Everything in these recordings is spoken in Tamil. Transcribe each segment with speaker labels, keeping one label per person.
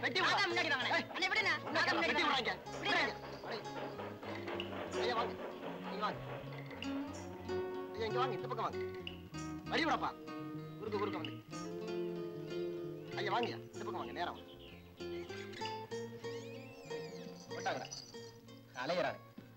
Speaker 1: பெட்டி
Speaker 2: நான்
Speaker 1: விடுடா.
Speaker 2: தான் முன்னாடி வாங்கினேன்
Speaker 1: ஏய்,
Speaker 2: அண்ணே விடுண்ணே
Speaker 1: உன்னை
Speaker 2: நான் தான் முன்னாடி
Speaker 1: பெட்டி
Speaker 2: வாங்கினேன்.
Speaker 1: விடுறாங்க.
Speaker 2: விடுண்ணே.
Speaker 1: விடுங்க. ஐயா வாங்க நீங்க வாங்க ஐயா இங்க வாங்க இந்த பக்கம் வாங்க வழி விடப்பா குறுக்க குறுக்க வந்து ஐயா வாங்க இந்த பக்கம் வாங்க நேரம் வாங்க போட்டாங்கடா அலையிறாங்க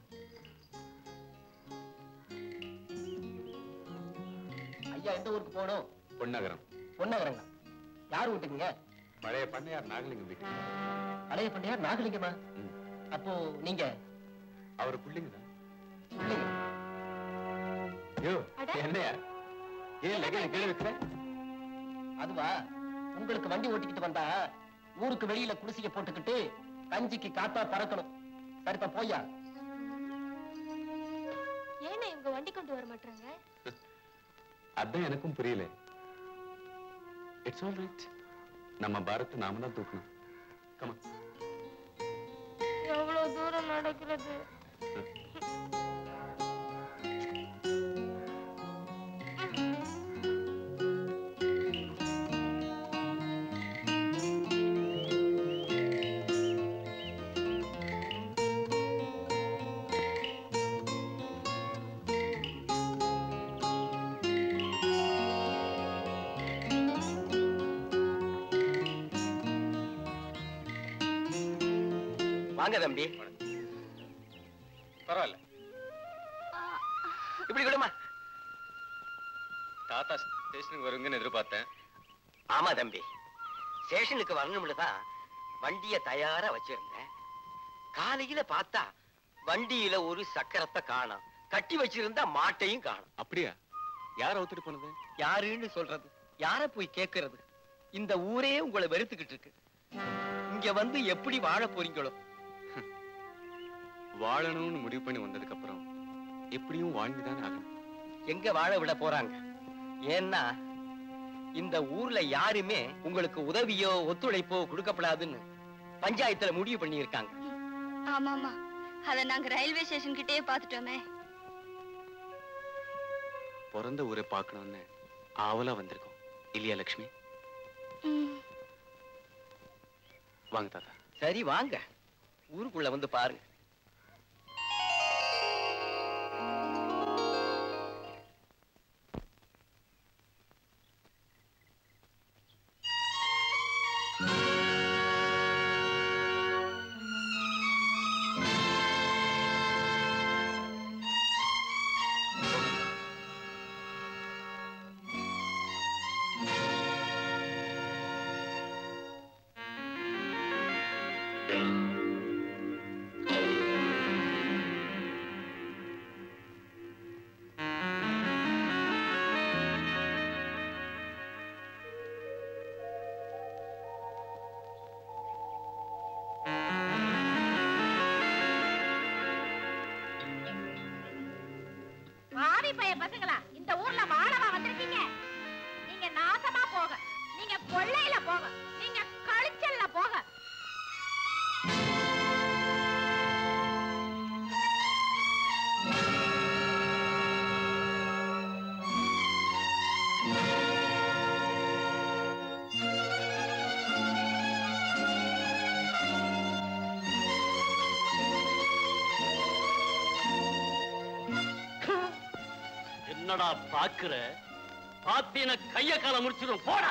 Speaker 1: ஐயா எந்த ஊருக்கு போகணும்
Speaker 3: பொன்னகரம்
Speaker 1: பொன்னகரங்க யார் வீட்டுக்குங்க
Speaker 3: பழைய பண்ணையார் நாகலிங்கம் வீட்டு
Speaker 1: பழைய பண்ணையார் நாகலிங்கமா
Speaker 3: ம்.
Speaker 1: அப்போ நீங்க
Speaker 3: அவர் பிள்ளைங்க தான்
Speaker 1: பிள்ளைங்க
Speaker 3: ஐயோ
Speaker 2: அட.
Speaker 3: என்னையா ஏன் லெகன் கீழே வைக்கிற
Speaker 1: அதுவா உங்களுக்கு வண்டி ஓட்டிக்கிட்டு வந்தா ஊருக்கு வெளியில குடிசைய போட்டுக்கிட்டு கஞ்சிக்கு காத்தா பறக்கணும் சரிப்பா போயா
Speaker 4: ஏன்னா இவங்க வண்டி கொண்டு வர மாட்டாங்க
Speaker 3: அதான் எனக்கும் புரியல இட்ஸ் ஆல் ரைட் நம்ம பாரத் நாம தான் தூக்கணும் கமா
Speaker 4: எவ்வளவு தூரம் நடக்கிறது
Speaker 1: வாங்க தம்பி
Speaker 3: பரவாயில்ல
Speaker 1: இப்படி கொடுமா
Speaker 3: தாத்தா ஸ்டேஷனுக்கு வருவீங்கன்னு எதிர்பார்த்தேன்
Speaker 1: ஆமா தம்பி ஸ்டேஷனுக்கு வரணும்னு தான் வண்டிய தயாரா வச்சிருந்தேன் காலையில பார்த்தா வண்டியில ஒரு சக்கரத்தை காணோம் கட்டி வச்சிருந்தா மாட்டையும் காணோம்
Speaker 3: அப்படியா யார் அவுத்துட்டு போனது
Speaker 1: யாருன்னு சொல்றது யார போய் கேக்குறது இந்த ஊரே உங்களை வெறுத்துக்கிட்டு இருக்கு இங்க வந்து எப்படி வாழ போறீங்களோ
Speaker 3: வாழணும்னு முடிவு பண்ணி வந்ததுக்கு அப்புறம் எப்படியும் வாழ்ந்துதானே ஆகணும்
Speaker 1: எங்க வாழ விட போறாங்க ஏன்னா இந்த ஊர்ல யாருமே உங்களுக்கு உதவியோ ஒத்துழைப்போ கொடுக்கப்படாதுன்னு பஞ்சாயத்துல முடிவு பண்ணி இருக்காங்க
Speaker 4: ஆமாமா அத நாங்க ரயில்வே ஸ்டேஷன் கிட்டே பாத்துட்டோமே
Speaker 3: பிறந்த ஊரை பார்க்கணும்னு ஆவலா வந்திருக்கோம் இல்லையா லக்ஷ்மி வாங்க தாத்தா
Speaker 1: சரி வாங்க ஊருக்குள்ள வந்து பாருங்க
Speaker 5: ஆவி பைய பசங்களா இந்த ஊர்ல வாழவா வந்திருக்கீங்க நீங்க நாசமா போக நீங்க கொள்ளையில போக நீங்க கழிச்சல்ல போக
Speaker 6: என்னடா பாக்குற பாத்தீன கைய கால முடிச்சிடும் போடா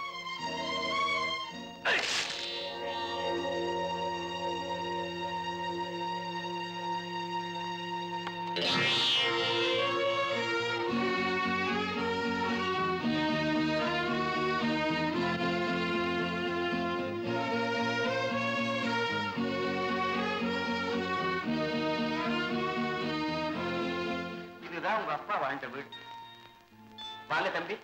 Speaker 1: இதுதான் உங்க அப்பா வாழ்ந்த வீடு வாங்க தம்பி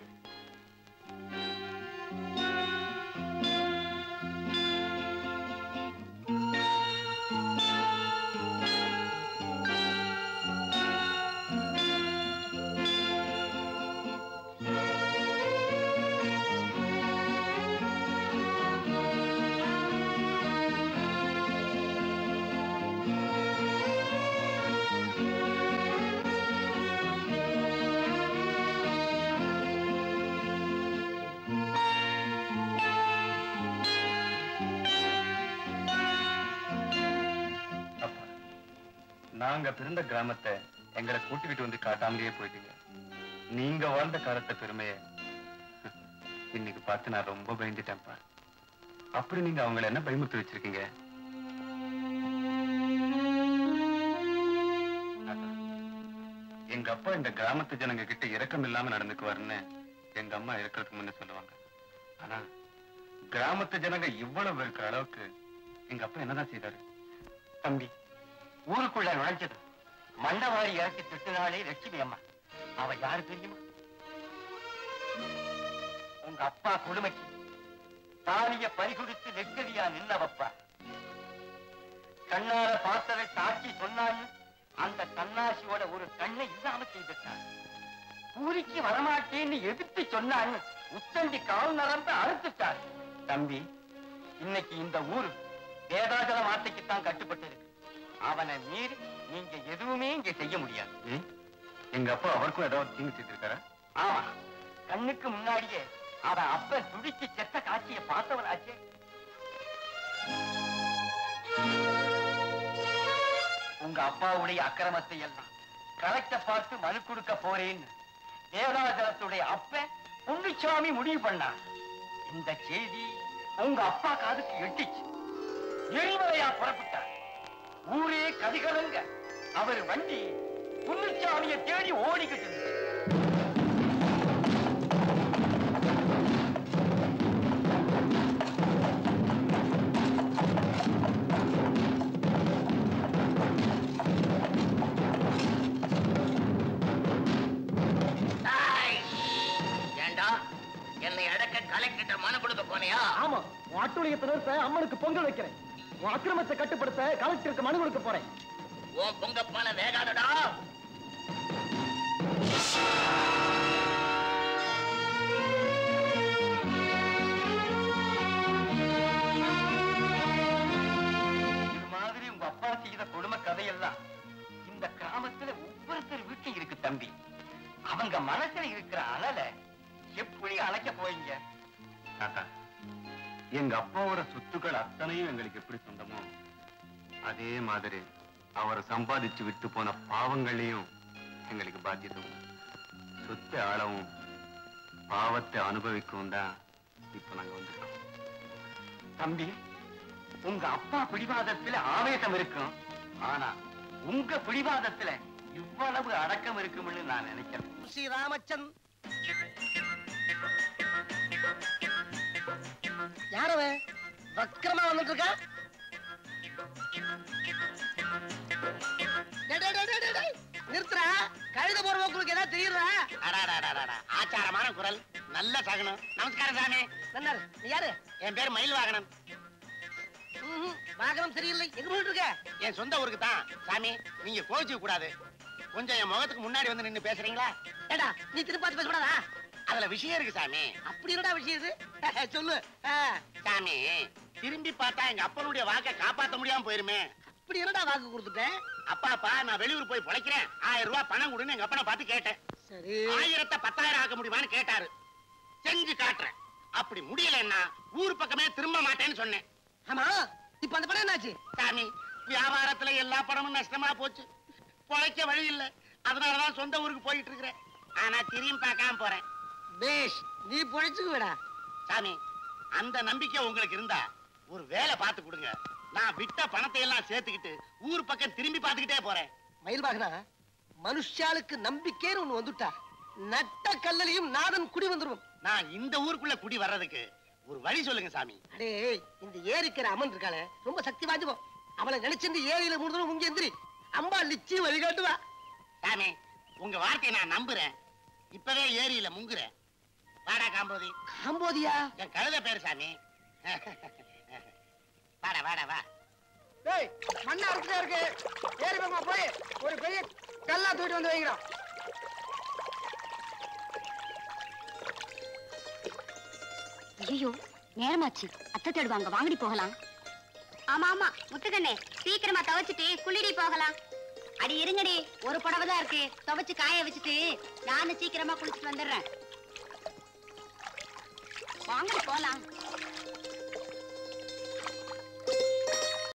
Speaker 3: நாங்க பிறந்த கிராமத்தை எங்களை கூட்டிக்கிட்டு வந்து காட்டாமலேயே போயிட்டீங்க நீங்க வாழ்ந்த காலத்தை பெருமைய இன்னைக்கு பார்த்து நான் ரொம்ப பயந்துட்டேன்ப்பா அப்படி நீங்க அவங்கள என்ன பயமுறுத்தி வச்சிருக்கீங்க அதான். எங்க அப்பா இந்த கிராமத்து ஜனங்க கிட்ட இரக்கம் இல்லாம நடந்துக்குவாருன்னு எங்க அம்மா இருக்கிறதுக்கு முன்ன சொல்லுவாங்க ஆனா கிராமத்து ஜனங்க இவ்வளவு இருக்கிற அளவுக்கு எங்க அப்பா என்னதான் செய்தாரு
Speaker 1: தம்பி ஊருக்குள்ள நுழைஞ்சது மண்டவாரி இறக்கி திட்டுனாலே லட்சுமி அம்மா அவ யாரு தெரியுமா உங்க அப்பா கொடுமைக்கு தாலிய பறிகொடுத்து நெக்கடியா நின்னவப்பா கண்ணால பார்த்ததை சாட்சி சொன்னான்னு அந்த கண்ணாசியோட ஒரு கண்ணை இல்லாம செய்துட்டான் ஊருக்கு வரமாட்டேன்னு எதிர்த்து சொன்னான்னு உத்தண்டி கால் நரம்பு அறுத்துட்டார் தம்பி இன்னைக்கு இந்த ஊரு வேதாஜல வார்த்தைக்குத்தான் கட்டுப்பட்டு இருக்கு அவனை மீறி நீங்க எதுவுமே இங்க செய்ய முடியாது
Speaker 3: ஏன்? எங்க அப்பா அவருக்கும் ஏதாவது தீங்கு செய்திருக்காரா
Speaker 1: ஆமா கண்ணுக்கு முன்னாடியே அவன் அப்ப துடிச்சு செத்த காட்சியை பார்த்தவனாச்சே உங்க அப்பாவுடைய அக்கிரமத்தை எல்லாம் கலெக்ட பார்த்து மனு கொடுக்க போறேன்னு தேவராஜலத்துடைய அப்ப பொன்னுச்சாமி முடிவு பண்ணான் இந்த செய்தி உங்க அப்பா காதுக்கு எட்டிச்சு எரிமலையா புறப்பட்டார் ஊரே கதிகலங்க அவர் வண்டி பொன்னுச்சாமியை தேடி ஓடிக்கிட்டு இருந்துச்சு
Speaker 2: ஏண்டா என்னை அடக்க கலெக்டர் மனு கொடுக்க போனியா
Speaker 7: ஆமா உன் அட்டுழியத்தை அம்மனுக்கு பொங்கல் வைக்கிறேன் உன் அக்கிரமத்தை கட்டுப்படுத்த கலெக்டருக்கு மனு கொடுக்க போறேன்
Speaker 2: உன் பொங்கப்பான வேகாதடா
Speaker 1: இது மாதிரி உங்க அப்பா செய்த கொடுமை கதையெல்லாம் இந்த கிராமத்துல ஒவ்வொருத்தர் வீட்லயும் இருக்கு தம்பி அவங்க மனசுல இருக்கிற அனலை எப்படி அணைக்க போறீங்க
Speaker 3: தாத்தா எங்க அப்பாவோட சொத்துக்கள் அத்தனையும் எங்களுக்கு எப்படி சொந்தமோ அதே மாதிரி அவர் சம்பாதிச்சு விட்டு போன பாவங்களையும் எங்களுக்கு பாத்தியதை உண்டு. சொத்தை ஆளவும் பாவத்தை அனுபவிக்கவும் தான் இப்ப நாங்க வந்திருக்கோம்
Speaker 1: தம்பி உங்க அப்பா பிடிவாதத்துல ஆவேசம் இருக்கும் ஆனா உங்க பிடிவாதத்துல இவ்வளவு அடக்கம் இருக்கும்னு நான் நினைக்கிறேன்
Speaker 7: ஸ்ரீ ராமச்சந்த் யாரவன் வக்கரமா வந்துட்டு இருக்கா டேய், டேய், டேய், டேய், டேய். நிறுத்துறா கழுத போற உங்களுக்கு ஏதாவது தெரியுறா
Speaker 2: ஆச்சாரமான குரல் நல்ல சகனம் நமஸ்காரம் சாமி
Speaker 7: நன்னாரு நீ யாரு
Speaker 2: என் பேர் மயில் வாகனம்
Speaker 7: ம்ஹும், வாகனம் சரியில்லை எங்க போயிட்டு இருக்க
Speaker 2: என் சொந்த ஊருக்கு தான் சாமி நீங்க கோவிச்சுக்க கூடாது கொஞ்சம் என் முகத்துக்கு முன்னாடி வந்து நின்னு பேசுறீங்களா
Speaker 7: ஏடா நீ திருப்பி பார்த்து பேசக்கூடாதா
Speaker 2: அதுல விஷயம் இருக்கு சாமி
Speaker 7: அப்படி என்னடா விஷயம் இது சொல்லு ஆ,
Speaker 2: சாமி திரும்பி பார்த்தா எங்க அப்பனுடைய வாக்கை காப்பாத்த முடியாம போயிருமே
Speaker 7: அப்படி என்னடா வாக்கு கொடுத்துட்டேன்
Speaker 2: அப்பாப்பா நான் வெளியூர் போய் பொழைக்கிறேன் ஆயிரம் ரூபாய் பணம் கொடுன்னு எங்க அப்பனை பார்த்து கேட்டேன்
Speaker 7: சரி
Speaker 2: ஆயிரத்தை பத்தாயிரம் ஆக்க முடியுமான்னு கேட்டாரு செஞ்சு காட்டுறேன் அப்படி முடியலன்னா ஊர் பக்கமே திரும்ப மாட்டேன்னு சொன்னேன்
Speaker 7: ஆமா இப்ப அந்த படம் என்னாச்சு
Speaker 2: சாமி வியாபாரத்துல எல்லா பணமும் நஷ்டமா போச்சு பொழைக்க வழி இல்ல அதனாலதான் சொந்த ஊருக்கு போயிட்டு இருக்கிறேன் ஆனா திரும்பி பார்க்காம போறேன்
Speaker 7: பேஷ் நீ பொழைச்சுக்குவடா
Speaker 2: சாமி அந்த நம்பிக்கை உங்களுக்கு இருந்தா ஒரு வேலை பார்த்து கொடுங்க நான் விட்ட பணத்தை எல்லாம் சேர்த்துக்கிட்டு ஊர் பக்கம் திரும்பி பார்த்துக்கிட்டே போறேன்
Speaker 7: மயில் வாகனா மனுஷாளுக்கு நம்பிக்கைன்னு ஒண்ணு வந்துட்டா நட்ட கல்லலையும் நாதன் குடி வந்துருவோம்
Speaker 2: நான் இந்த ஊருக்குள்ள குடி வர்றதுக்கு ஒரு வழி சொல்லுங்க சாமி
Speaker 7: அடே இந்த ஏரிக்கிற அம்மன் இருக்காளே ரொம்ப சக்தி வாய்ந்தவோ அவளை நினைச்சிருந்து ஏரியில முடிஞ்சதும் முங்க எந்திரி அம்பா நிச்சி வழிகாட்டுவா
Speaker 2: சாமி உங்க வார்த்தையை நான் நம்புறேன் இப்பவே ஏரியில முங்குறேன் வாடா காம்போதி
Speaker 7: காம்போதியா
Speaker 2: என் கழுத பேரு சாமி வாடா வாடா வா
Speaker 7: டேய் மண்ணா இருக்குதா இருக்கு ஏரி பக்கமா போய் ஒரு பெரிய கல்லா தூக்கிட்டு வந்து வைக்கிறோம்
Speaker 4: ஐயோ நேரமாச்சு அத்தை தேடுவாங்க வாங்கடி போகலாம் ஆமா ஆமா முத்துக்கண்ணே சீக்கிரமா துவைச்சிட்டு குளிடி போகலாம் அடி இருங்கடி ஒரு புடவை தான் இருக்கு துவைச்சு காய வச்சுட்டு நானும் சீக்கிரமா குளிச்சுட்டு வந்துடுறேன் வாங்கடி போலாம்